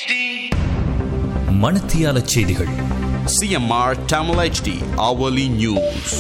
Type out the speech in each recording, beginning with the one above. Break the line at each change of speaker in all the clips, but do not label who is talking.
HD
மணத்தியால செய்திகள்
CMR Tamil HD hourly news.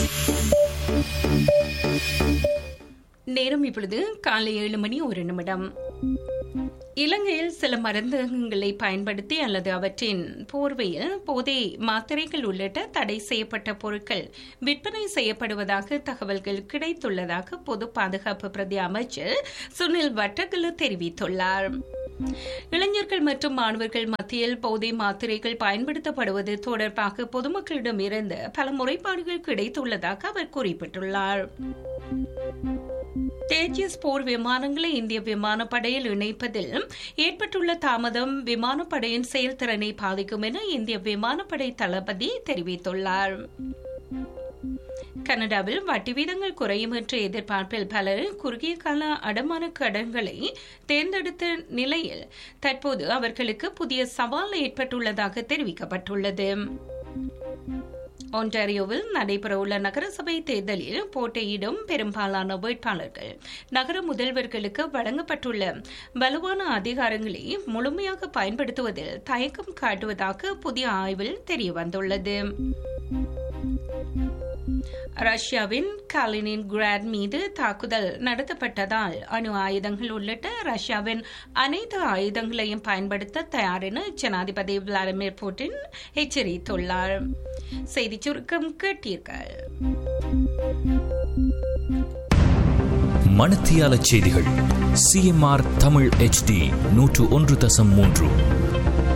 நேரம் இப்பொழுது காலை ஏழு மணி ஒரு நிமிடம் இலங்கையில் சில மருந்துகளை பயன்படுத்தி அல்லது அவற்றின் போர்வையில் போதை மாத்திரைகள் உள்ளிட்ட தடை செய்யப்பட்ட பொருட்கள் விற்பனை செய்யப்படுவதாக தகவல்கள் கிடைத்துள்ளதாக பொது பாதுகாப்பு பிரதி அமைச்சர் சுனில் வட்டகல தெரிவித்துள்ளார் இளைஞர்கள் மற்றும் மாணவர்கள் மத்தியில் போதை மாத்திரைகள் பயன்படுத்தப்படுவது தொடர்பாக பொதுமக்களிடமிருந்து பல முறைப்பாடுகள் கிடைத்துள்ளதாக அவர் குறிப்பிட்டுள்ளார் தேஜஸ் போர் விமானங்களை இந்திய விமானப்படையில் இணைப்பதில் ஏற்பட்டுள்ள தாமதம் விமானப்படையின் செயல்திறனை பாதிக்கும் என இந்திய விமானப்படை தளபதி தெரிவித்துள்ளார் கனடாவில் வட்டி வீதங்கள் குறையும் என்ற எதிர்பார்ப்பில் பலர் குறுகிய கால அடமான கடன்களை தேர்ந்தெடுத்த நிலையில் தற்போது அவர்களுக்கு புதிய சவால் ஏற்பட்டுள்ளதாக தெரிவிக்கப்பட்டுள்ளது ஒன்டாரியோவில் நடைபெறவுள்ள நகரசபை தேர்தலில் போட்டியிடும் பெரும்பாலான வேட்பாளர்கள் நகர முதல்வர்களுக்கு வழங்கப்பட்டுள்ள வலுவான அதிகாரங்களை முழுமையாக பயன்படுத்துவதில் தயக்கம் காட்டுவதாக புதிய ஆய்வில் தெரியவந்துள்ளது ரஷ்யாவின் காலினின் கிராட் மீது தாக்குதல் நடத்தப்பட்டதால் அணு ஆயுதங்கள் உள்ளிட்ட ரஷ்யாவின் அனைத்து ஆயுதங்களையும் பயன்படுத்த தயார் என ஜனாதிபதி விளாடிமிர் புட்டின் எச்சரித்துள்ளார் செய்தி சுருக்கம் கேட்டீர்கள்
மணத்தியால செய்திகள் சிஎம்ஆர் தமிழ் HD நூற்று ஒன்று தசம் மூன்று